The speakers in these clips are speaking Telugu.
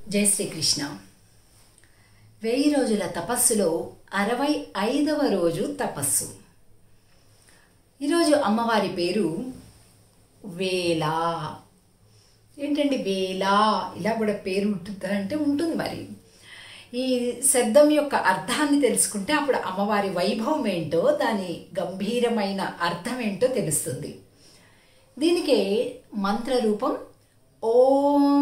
జై శ్రీకృష్ణ వెయ్యి రోజుల తపస్సులో అరవై ఐదవ రోజు తపస్సు ఈరోజు అమ్మవారి పేరు వేళ ఏంటండి వేళ ఇలా కూడా పేరు ఉంటుందా అంటే ఉంటుంది మరి ఈ శబ్దం యొక్క అర్థాన్ని తెలుసుకుంటే అప్పుడు అమ్మవారి వైభవం ఏంటో దాని గంభీరమైన అర్థం ఏంటో తెలుస్తుంది దీనికే మంత్రరూపం ఓం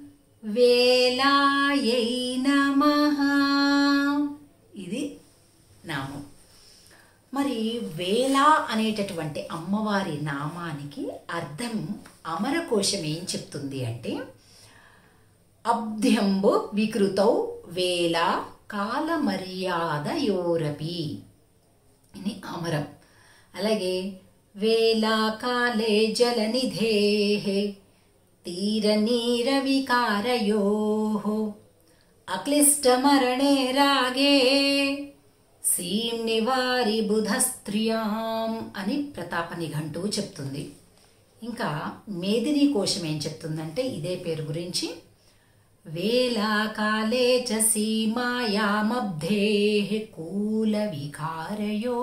వేలాయై నమః ఇది నామం మరి వేళ అనేటటువంటి అమ్మవారి నామానికి అర్థం అమరకోశం ఏం చెప్తుంది అంటే అబ్ధ్యంబు వికృతౌ వేళ కాల మర్యాద యోరపి ఇది అమరం అలాగే వేళా కాలే జలనిధే తీరనీర వికారయో అక్లిష్టమరణే రాగే సీం నివారి బుధస్త్రియాం అని ప్రతాప నిఘంటువు చెప్తుంది ఇంకా మేదిని కోశం ఏం చెప్తుందంటే ఇదే పేరు గురించి వేళాకాలే చ సీమాయామబ్ధే కూల వికారయో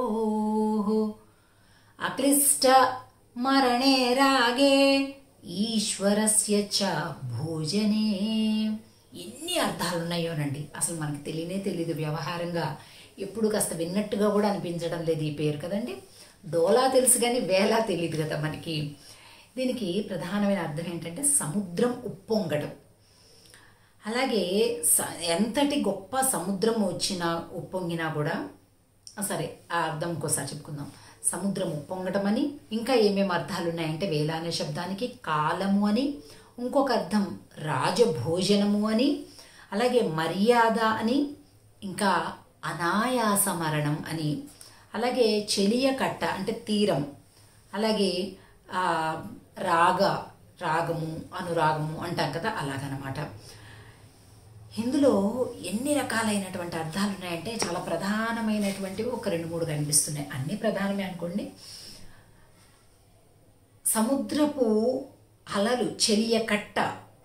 అక్లిష్ట మరణే రాగే ఈశ్వరస్య చ భోజనే ఎన్ని అర్థాలు ఉన్నాయోనండి అసలు మనకి తెలియనే తెలియదు వ్యవహారంగా ఎప్పుడు కాస్త విన్నట్టుగా కూడా అనిపించడం లేదు ఈ పేరు కదండి డోలా తెలుసు కానీ వేళ తెలియదు కదా మనకి దీనికి ప్రధానమైన అర్థం ఏంటంటే సముద్రం ఉప్పొంగడం అలాగే స- ఎంతటి గొప్ప సముద్రం వచ్చినా ఉప్పొంగినా కూడా ఆ, సరే ఆ అర్థం ఇంకోసారి చెప్పుకుందాం సముద్రం ఉప్పొంగటం అని ఇంకా ఏమేమి అర్థాలు ఉన్నాయంటే వేళ అనే శబ్దానికి కాలము అని ఇంకొక అర్థం రాజభోజనము అని అలాగే మర్యాద అని ఇంకా అనాయాస మరణం అని అలాగే చెలియ కట్ట అంటే తీరం అలాగే ఆ, రాగ రాగము అనురాగము అంటాం కదా అలాగనమాట ఇందులో ఎన్ని రకాలైనటువంటి అర్థాలు ఉన్నాయంటే చాలా ప్రధానమైనటువంటివి ఒక రెండు మూడు కనిపిస్తున్నాయి అన్ని ప్రధానమే అనుకోండి సముద్రపు అలలు చెలియ కట్ట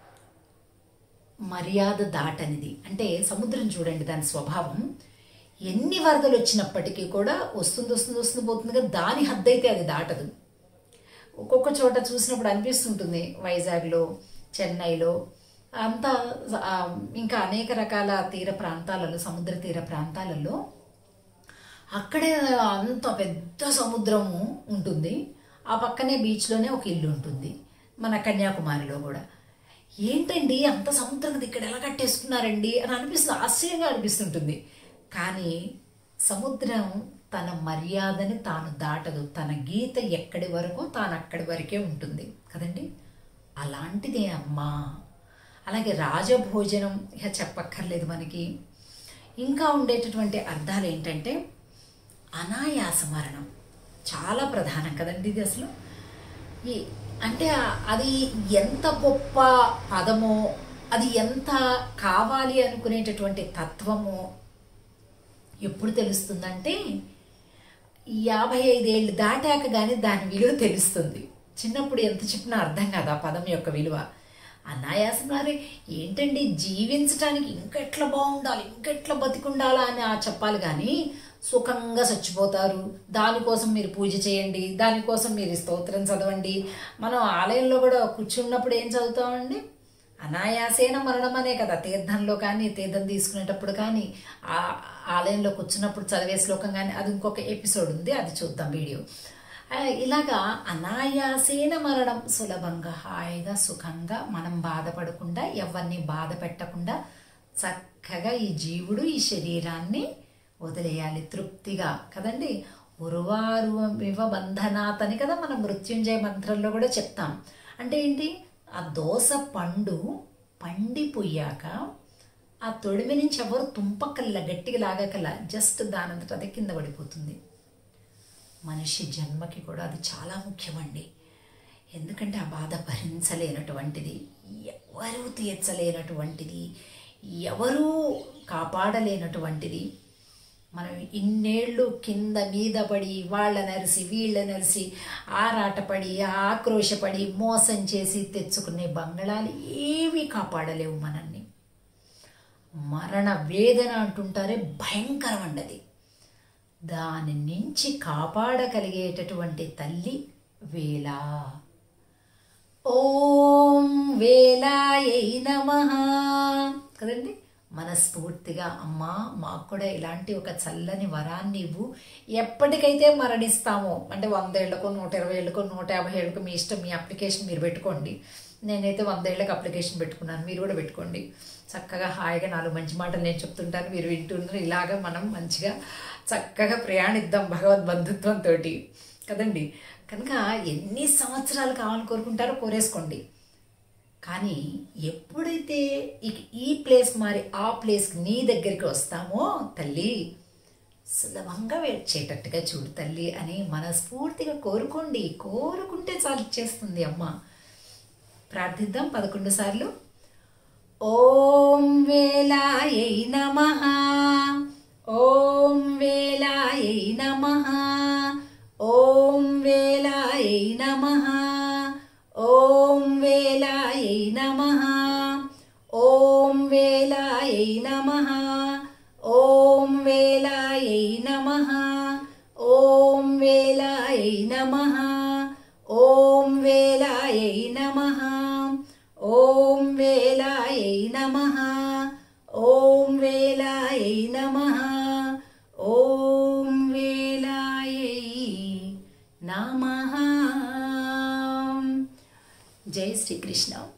మర్యాద దాటనిది అంటే సముద్రం చూడండి దాని స్వభావం ఎన్ని వరదలు వచ్చినప్పటికీ కూడా వస్తుంది వస్తుంది వస్తుంది పోతుంది కదా దాని హద్దైతే అది దాటదు ఒక్కొక్క చోట చూసినప్పుడు అనిపిస్తుంటుంది వైజాగ్లో చెన్నైలో అంతా ఆ, ఇంకా అనేక రకాల తీర ప్రాంతాలలో సముద్ర తీర ప్రాంతాలలో అక్కడే అంత పెద్ద సముద్రము ఉంటుంది ఆ పక్కనే బీచ్లోనే ఒక ఇల్లు ఉంటుంది మన కన్యాకుమారిలో కూడా ఏంటండి అంత సముద్రం ఇక్కడ ఎలా కట్టేసుకున్నారండి అని అనిపిస్తుంది ఆశ్చర్యంగా అనిపిస్తుంటుంది కానీ సముద్రం తన మర్యాదని తాను దాటదు తన గీత ఎక్కడి వరకు తాను అక్కడి వరకే ఉంటుంది కదండి అలాంటిదే అమ్మా అలాగే రాజభోజనం ఇక చెప్పక్కర్లేదు మనకి ఇంకా ఉండేటటువంటి అర్థాలు ఏంటంటే అనాయాస మరణం చాలా ప్రధానం కదండి ఇది అసలు ఈ అంటే ఆ- అది ఎంత గొప్ప పదమో అది ఎంత కావాలి అనుకునేటటువంటి తత్వమో ఎప్పుడు తెలుస్తుందంటే యాభై ఐదేళ్ళు దాటాక కానీ దాని విలువ తెలుస్తుంది చిన్నప్పుడు ఎంత చెప్పినా అర్థం కాదు ఆ పదం యొక్క విలువ అనాయాసం మరి ఏంటండి జీవించడానికి ఇంకెట్లా బాగుండాలి ఇంకెట్లా బతికుండాలా అని ఆ చెప్పాలి కానీ సుఖంగా చచ్చిపోతారు దానికోసం మీరు పూజ చేయండి దానికోసం మీరు స్తోత్రం చదవండి మనం ఆలయంలో కూడా కూర్చున్నప్పుడు ఏం చదువుతామండి అనాయాసేన మరణం అనే కదా తీర్థంలో కానీ తీర్థం తీసుకునేటప్పుడు కానీ ఆ ఆలయంలో కూర్చున్నప్పుడు చదివే శ్లోకం కానీ అది ఇంకొక ఎపిసోడ్ ఉంది అది చూద్దాం వీడియో ఆ, ఇలాగా అనాయాసేన మరణం సులభంగా హాయిగా సుఖంగా మనం బాధపడకుండా ఎవరిని బాధ పెట్టకుండా చక్కగా ఈ జీవుడు ఈ శరీరాన్ని వదిలేయాలి తృప్తిగా కదండి ఉరువారు వివ బంధనాత్ అని కదా మనం మృత్యుంజయ మంత్రంలో కూడా చెప్తాం అంటే ఏంటి ఆ దోస పండు పండిపోయాక ఆ తొడిమి నుంచి ఎవరు తుంపకల్లా గట్టిగా లాగకల్లా జస్ట్ దానంతట అదే కింద పడిపోతుంది మనిషి జన్మకి కూడా అది చాలా ముఖ్యమండి ఎందుకంటే ఆ బాధ భరించలేనటువంటిది ఎవరు తీర్చలేనటువంటిది ఎవరూ కాపాడలేనటువంటిది మనం ఇన్నేళ్ళు కింద మీద పడి వాళ్ళ నరిసి వీళ్ళ నరిసి ఆరాటపడి ఆక్రోశపడి మోసం చేసి తెచ్చుకునే బంగళాలు ఏవి కాపాడలేవు మనల్ని మరణ వేదన అంటుంటారే భయంకరం అండి అది దాని నుంచి కాపాడగలిగేటటువంటి తల్లి వేళ ఓం వేలాయై నమ కదండి మనస్ఫూర్తిగా అమ్మా మాకు కూడా ఇలాంటి ఒక చల్లని వరాన్ని ఇవ్వు ఎప్పటికైతే మరణిస్తామో అంటే వంద ఏళ్ళకో నూట ఇరవై ఏళ్ళకో నూట యాభై ఏళ్ళకో మీ ఇష్టం మీ అప్లికేషన్ మీరు పెట్టుకోండి నేనైతే వంద ఏళ్ళకి అప్లికేషన్ పెట్టుకున్నాను మీరు కూడా పెట్టుకోండి చక్కగా హాయిగా నాలుగు మంచి మాటలు నేను చెప్తుంటాను మీరు వింటున్నారు ఇలాగా మనం మంచిగా చక్కగా ప్రయాణిద్దాం భగవద్ బంధుత్వంతో కదండి కనుక ఎన్ని సంవత్సరాలు కావాలని కోరుకుంటారో కోరేసుకోండి కానీ ఎప్పుడైతే ఇక ఈ ప్లేస్ మారి ఆ ప్లేస్ నీ దగ్గరికి వస్తామో తల్లి సులభంగా వేడ్చేటట్టుగా చూడు తల్లి అని మనస్ఫూర్తిగా కోరుకోండి కోరుకుంటే చాలు చేస్తుంది అమ్మ ప్రార్థిద్దాం పదకొండు సార్లు ఓం వేలాయై నమ ఓం వేలాయై నమ ఓం వేలాయై నమ ఓం వేలాయై నమ ఓం వేలాయై నమ ఓం వేలాయై నమ ఓం వేలాయై నమ ఓం వేలాయై నమ ఓం వేలాయై నమ ఓం వేలాయై నమ ఓం వేలాయై నమ జై శ్రీకృష్ణ